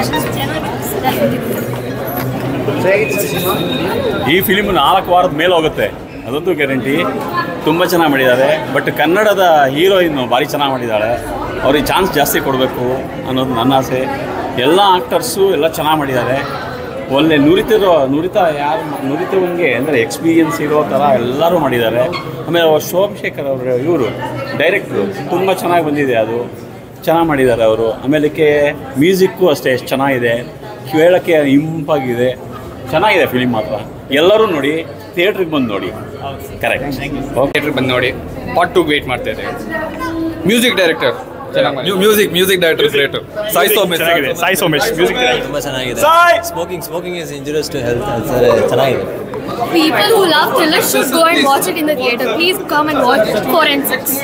ಈ ಫಿಲಿಮ್ ನಾಲ್ಕು ವಾರದ ಮೇಲೆ ಹೋಗುತ್ತೆ ಅದಂತೂ ಗ್ಯಾರಂಟಿ ತುಂಬ ಚೆನ್ನಾಗಿ ಮಾಡಿದ್ದಾರೆ ಬಟ್ ಕನ್ನಡದ ಹೀರೋಯಿನ್ ಭಾರಿ ಚೆನ್ನಾಗಿ ಮಾಡಿದ್ದಾಳೆ ಅವ್ರಿಗೆ ಚಾನ್ಸ್ ಜಾಸ್ತಿ ಕೊಡಬೇಕು ಅನ್ನೋದು ನನ್ನ ಆಸೆ ಎಲ್ಲ ಆ್ಯಕ್ಟರ್ಸು ಎಲ್ಲ ಚೆನ್ನಾಗಿ ಮಾಡಿದ್ದಾರೆ ಒಳ್ಳೆ ನುರಿತಿರೋ ನುರಿತ ಯಾರು ನುರಿತವಂಗೆ ಅಂದರೆ ಎಕ್ಸ್ಪೀರಿಯನ್ಸ್ ಇರೋ ಥರ ಎಲ್ಲರೂ ಮಾಡಿದ್ದಾರೆ ಆಮೇಲೆ ಅವ್ರು ಶೋಭಶೇಖರ್ ಅವರು ಇವರು ಡೈರೆಕ್ಟ್ರು ತುಂಬ ಚೆನ್ನಾಗಿ ಬಂದಿದೆ ಅದು ಚೆನ್ನಾಗಿ ಮಾಡಿದ್ದಾರೆ ಅವರು ಆಮೇಲಕ್ಕೆ ಮ್ಯೂಸಿಕ್ಕು ಅಷ್ಟೇ ಎಷ್ಟು ಚೆನ್ನಾಗಿದೆ ಕೇಳೋಕ್ಕೆ ಇಂಪಾಗಿದೆ ಚೆನ್ನಾಗಿದೆ ಫಿಲಿಮ್ ಮಾತ್ರ ಎಲ್ಲರೂ ನೋಡಿ ಥಿಯೇಟ್ರಿಗೆ ಬಂದು ನೋಡಿ ಕರೆಕ್ಟ್ ಓಕೆ ಥಿಯೇಟ್ರಿಗೆ ಬಂದು ನೋಡಿ ಪಾರ್ಟ್ ಟು ವೇಟ್ ಮಾಡ್ತಾ ಇದ್ದೇವೆ ಮ್ಯೂಸಿಕ್ ಡೈರೆಕ್ಟರ್ ಚೆನ್ನಾಗಿ music music director great Sai Somesh Sai Somesh music ತುಂಬ ಚೆನ್ನಾಗಿದೆ smoking smoking is injurious to health ಚೆನ್ನಾಗಿದೆ People who love thrillers should go and watch it in the theater. Please come and watch 4 and 6.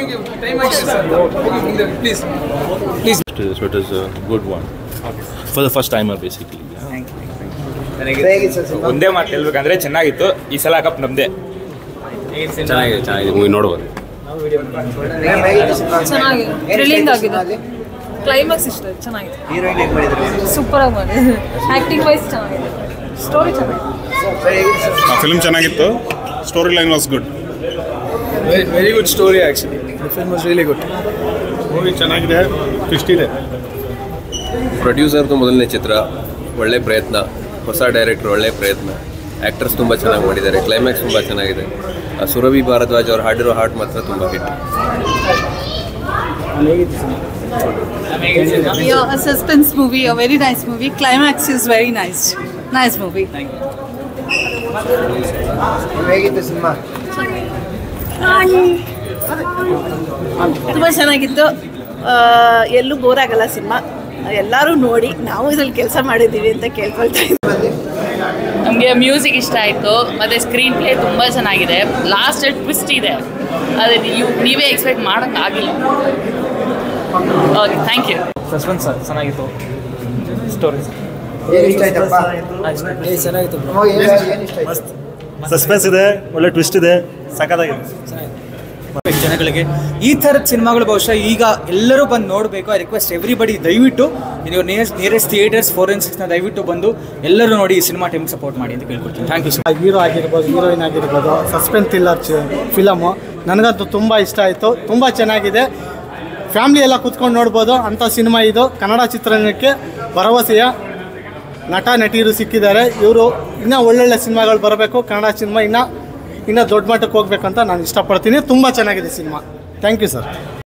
Please So it is a good one. For the first timer, basically. ಒಂದೇ ಮಾತು ಹೇಳ್ಬೇಕಂದ್ರೆ ಚೆನ್ನಾಗಿತ್ತು ಈ ಸಲ cup ನಮ್ದೇ ಚೆನ್ನಾಗಿದೆ ಚೆನ್ನಾಗಿದೆ ಮೂವಿ ನೋಡ್ಬೋದು ಚೆನ್ನಾಗಿದೆ ಥ್ರಿಲ್ಲಿಂಗ್ ಆಗಿದೆ ಕ್ಲೈಮ್ಯಾಕ್ಸ್ ಇಷ್ಟ ಆಯ್ತು, ಚೆನ್ನಾಗಿದೆ ಸೂಪರ್ ಆಗಿ ಮಾಡಿದೆ ಆಕ್ಟಿಂಗ್ ವೈಸ್ ಚೆನ್ನಾಗಿದೆ ಸ್ಟೋರಿ ಚೆನ್ನಾಗಿದೆ ಫಿಲ್ಮ್ ಚೆನ್ನಾಗಿತ್ತು story line was good very good story actually film was really good movie ಚೆನ್ನಾಗಿದೆ ಟ್ವಿಸ್ಟ್ ಇದೆ ಪ್ರೊಡ್ಯೂಸರ್ದು ಮೊದಲನೇ ಚಿತ್ರ ಒಳ್ಳೆ ಪ್ರಯತ್ನ ಹೊಸ ಡೈರೆಕ್ಟರ್ ಒಳ್ಳೆ ಪ್ರಯತ್ನ ಆ್ಯಕ್ಟರ್ಸ್ ತುಂಬ ಚೆನ್ನಾಗಿ ಮಾಡಿದ್ದಾರೆ ಕ್ಲೈಮ್ಯಾಕ್ಸ್ ತುಂಬ ಚೆನ್ನಾಗಿದೆ ಆ ಸುರಭಿ ಭಾರದ್ವಾಜ್ ಅವ್ರು ಹಾಡಿರೋ ಹಾಡು ಮಾತ್ರ ತುಂಬ hit Yeah, a suspense movie, a very nice movie. Climax is very nice. Nice movie. ತುಂಬ ಚೆನ್ನಾಗಿತ್ತು ಆ, ಎಲ್ಲೂ ಬೋರ್ ಆಗಲ್ಲ ಸಿನಿಮಾ ಎಲ್ಲರೂ ನೋಡಿ ನಾವು ಇದ್ರಲ್ಲಿ ಕೆಲಸ ಮಾಡಿದ್ದೀವಿ ಅಂತ ಕೇಳ್ಕೊಳ್ತಾ ಇದ್ದೀವಿ ನಮಗೆ ಮ್ಯೂಸಿಕ್ ಇಷ್ಟ ಆಯಿತು ಮತ್ತು ಸ್ಕ್ರೀನ್ ಪ್ಲೇ ತುಂಬ ಚೆನ್ನಾಗಿದೆ ಲಾಸ್ಟ್ ಟ್ವಿಸ್ಟ್ ಇದೆ ಅದೇ ನೀವು ನೀವೇ ಎಕ್ಸ್ಪೆಕ್ಟ್ ಮಾಡೋಕ್ಕಾಗಿಲ್ಲ ಓಕೆ ಥ್ಯಾಂಕ್ ಯು ಸಸ್ಪೆನ್ಸ್ ಚೆನ್ನಾಗಿತ್ತು ಸ್ಟೋರಿ ಸಸ್ಪೆನ್ಸ್ ಇದೆ ಒಳ್ಳೆ ಟ್ವಿಸ್ಟ್ ಇದೆ ಸಖತ್ತಾಗಿದೆ ಜನಗಳಿಗೆ ಈ ಥರದ ಸಿನಿಮಾಗಳು ಬಹುಶಃ ಈಗ ಎಲ್ಲರೂ ಬಂದು ನೋಡಬೇಕು ಐ ರಿಕ್ವೆಸ್ಟ್ ಎವ್ರಿಬಡಿ ದಯವಿಟ್ಟು ನೀವು ನಿಯರ್ ನಿಯರೆಸ್ಟ್ ಥಿಯೇಟರ್ಸ್ ಫೋರೆನ್ಸಿಕ್ಸ್ನ ದಯವಿಟ್ಟು ಬಂದು ಎಲ್ಲರೂ ನೋಡಿ ಈ ಸಿನಿಮಾ ಟೈಮಿಗೆ ಸಪೋರ್ಟ್ ಮಾಡಿ ಅಂತ ಕೇಳ್ಕೊಳ್ತೀನಿ ಥ್ಯಾಂಕ್ ಯು ಹೀರೋ ಆಗಿರ್ಬೋದು ಹೀರೋಯಿನ್ ಆಗಿರ್ಬೋದು ಸಸ್ಪೆನ್ಸ್ ಥ್ರಿಲ್ಲರ್ ಫಿಲಮು ನನಗಂತೂ ತುಂಬ ಇಷ್ಟ ಆಯಿತು ತುಂಬ ಚೆನ್ನಾಗಿದೆ ಫ್ಯಾಮ್ಲಿ ಎಲ್ಲ ಕೂತ್ಕೊಂಡು ನೋಡ್ಬೋದು ಅಂಥ ಸಿನಿಮಾ ಇದು ಕನ್ನಡ ಚಿತ್ರರಂಗಕ್ಕೆ ಭರವಸೆಯ ನಟ ನಟಿಯರು ಸಿಕ್ಕಿದ್ದಾರೆ ಇವರು ಇನ್ನೂ ಒಳ್ಳೊಳ್ಳೆ ಸಿನಿಮಾಗಳು ಬರಬೇಕು ಕನ್ನಡ ಸಿನಿಮಾ ಇನ್ನೂ ಇನ್ನೂ ದೊಡ್ಡ ಮಟ್ಟಕ್ಕೆ ಹೋಗ್ಬೇಕಂತ ನಾನು ಇಷ್ಟಪಡ್ತೀನಿ ತುಂಬ ಚೆನ್ನಾಗಿದೆ ಸಿನಿಮಾ ಥ್ಯಾಂಕ್ ಯು ಸರ್